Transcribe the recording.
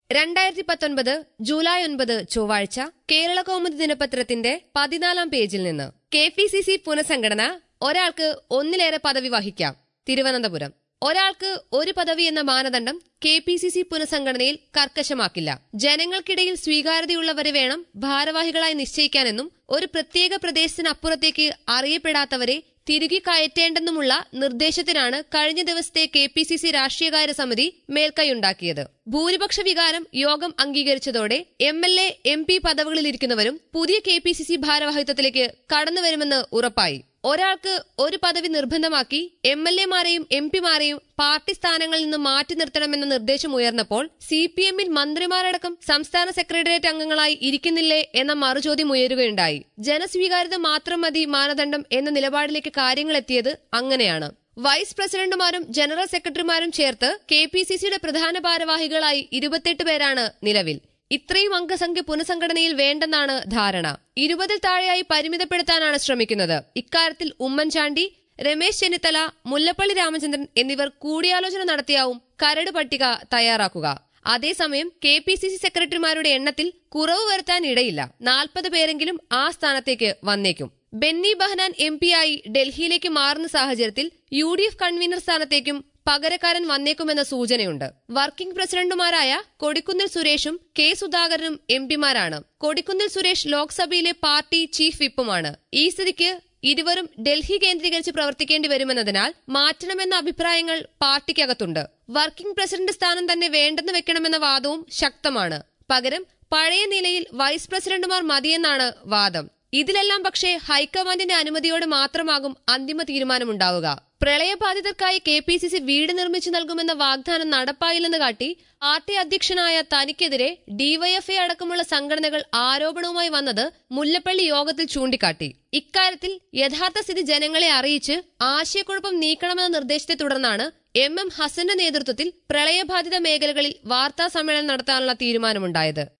രണ്ടായിരത്തി പത്തൊൻപത് ജൂലൈ ഒൻപത് ചൊവ്വാഴ്ച കേരള കൗമുദി ദിനപത്രത്തിന്റെ പതിനാലാം പേജിൽ നിന്ന് കെ പി സി സി പുനഃസംഘടന ഒരാൾക്ക് ഒന്നിലേറെ പദവി വഹിക്കാം തിരുവനന്തപുരം ഒരാൾക്ക് ഒരു പദവി എന്ന മാനദണ്ഡം കെ പി സി സി പുനഃസംഘടനയിൽ കർക്കശമാക്കില്ല ജനങ്ങൾക്കിടയിൽ സ്വീകാര്യതയുള്ളവരെ വേണം ഭാരവാഹികളായി നിശ്ചയിക്കാനെന്നും ഒരു പ്രത്യേക പ്രദേശത്തിനപ്പുറത്തേക്ക് അറിയപ്പെടാത്തവരെ തിരികെ കയറ്റേണ്ടെന്നുമുള്ള നിർദ്ദേശത്തിനാണ് കഴിഞ്ഞ ദിവസത്തെ കെ പി സി സി രാഷ്ട്രീയകാര്യ സമിതി മേൽക്കൈയുണ്ടാക്കിയത് ഭൂരിപക്ഷ വികാരം യോഗം അംഗീകരിച്ചതോടെ M L A M P പദവികളിലിരിക്കുന്നവരും പുതിയ കെ പി സി സി ഭാരവാഹിത്വത്തിലേക്ക് കടന്നുവരുമെന്ന് ഉറപ്പായി ഒരാൾക്ക് ഒരു പദവി നിർബന്ധമാക്കി എം എൽ എമാരെയും എം പിമാരെയും പാർട്ടി സ്ഥാനങ്ങളിൽ നിന്ന് മാറ്റി നിർത്തണമെന്ന നിർദ്ദേശം ഉയർന്നപ്പോൾ സി പി എമ്മിൽ മന്ത്രിമാരടക്കം സംസ്ഥാന സെക്രട്ടേറിയറ്റ് അംഗങ്ങളായി ഇരിക്കുന്നില്ലേ എന്ന മറുചോദ്യം ഉയരുകയുണ്ടായി ജനസ്വീകാര്യത മാത്രം മതി മാനദണ്ഡം എന്ന നിലപാടിലേക്ക് കാര്യങ്ങളെത്തിയത് അങ്ങനെയാണ് വൈസ് പ്രസിഡന്റുമാരും ജനറൽ സെക്രട്ടറിമാരും ചേർത്ത് കെ പി സി സിയുടെ പ്രധാന ഭാരവാഹികളായി ഇരുപത്തെട്ട് പേരാണ് നിലവിൽ ഇത്രയും അംഗസംഖ്യ പുനഃസംഘടനയിൽ വേണ്ടെന്നാണ് ധാരണ ഇരുപതിൽ താഴെയായി പരിമിതപ്പെടുത്താനാണ് ശ്രമിക്കുന്നത് ഇക്കാര്യത്തിൽ ഉമ്മൻചാണ്ടി രമേശ് ചെന്നിത്തല മുല്ലപ്പള്ളി രാമചന്ദ്രൻ എന്നിവർ കൂടിയാലോചന നടത്തിയാവും കരട് പട്ടിക തയ്യാറാക്കുക അതേസമയം കെ പി സി സി സെക്രട്ടറിമാരുടെ എണ്ണത്തിൽ കുറവ് വരുത്താൻ ഇടയില്ല നാൽപ്പത് പേരെങ്കിലും ആ സ്ഥാനത്തേക്ക് വന്നേക്കും ബെന്നി ബഹനാൻ എം ആയി ഡൽഹിയിലേക്ക് മാറുന്ന സാഹചര്യത്തിൽ യു ഡി എഫ് കൺവീനർ സ്ഥാനത്തേക്കും പകരക്കാരൻ വന്നേക്കുമെന്ന സൂചനയുണ്ട് വർക്കിംഗ് പ്രസിഡന്റുമാരായ കൊടിക്കുന്നിൽ സുരേഷും കെ സുധാകരനും എം പിമാരാണ് കൊടിക്കുന്നിൽ സുരേഷ് ലോക്സഭയിലെ പാർട്ടി ചീഫ് വിപ്പുമാണ് ഈ സ്ഥിതിക്ക് ഇരുവരും ഡൽഹി കേന്ദ്രീകരിച്ച് പ്രവർത്തിക്കേണ്ടി വരുമെന്നതിനാൽ മാറ്റണമെന്ന അഭിപ്രായങ്ങൾ പാർട്ടിക്കകത്തുണ്ട് വർക്കിംഗ് പ്രസിഡന്റ് സ്ഥാനം തന്നെ വേണ്ടെന്ന് വെക്കണമെന്ന വാദവും ശക്തമാണ് പകരം പഴയ നിലയിൽ വൈസ് പ്രസിഡന്റുമാർ മതിയെന്നാണ് വാദം ഇതിലെല്ലാം പക്ഷേ ഹൈക്കമാൻഡിന്റെ അനുമതിയോടെ മാത്രമാകും അന്തിമ തീരുമാനമുണ്ടാവുക പ്രളയബാധിതർക്കായി കെ പി സി സി വീട് നിർമ്മിച്ചു നൽകുമെന്ന വാഗ്ദാനം നടപ്പായില്ലെന്ന് കാട്ടി പാർട്ടി അധ്യക്ഷനായ തനിക്കെതിരെ ഡിവൈഎഫ്ഐ അടക്കമുള്ള സംഘടനകൾ ആരോപണവുമായി വന്നത് മുല്ലപ്പള്ളി യോഗത്തിൽ ചൂണ്ടിക്കാട്ടി ഇക്കാര്യത്തിൽ യഥാർത്ഥ സ്ഥിതി ജനങ്ങളെ അറിയിച്ച് ആശയക്കുഴപ്പം നീക്കണമെന്ന നിർദ്ദേശത്തെ തുടർന്നാണ് എം എം ഹസന്റെ നേതൃത്വത്തിൽ പ്രളയബാധിത മേഖലകളിൽ വാർത്താ സമ്മേളനം നടത്താനുള്ള തീരുമാനമുണ്ടായത്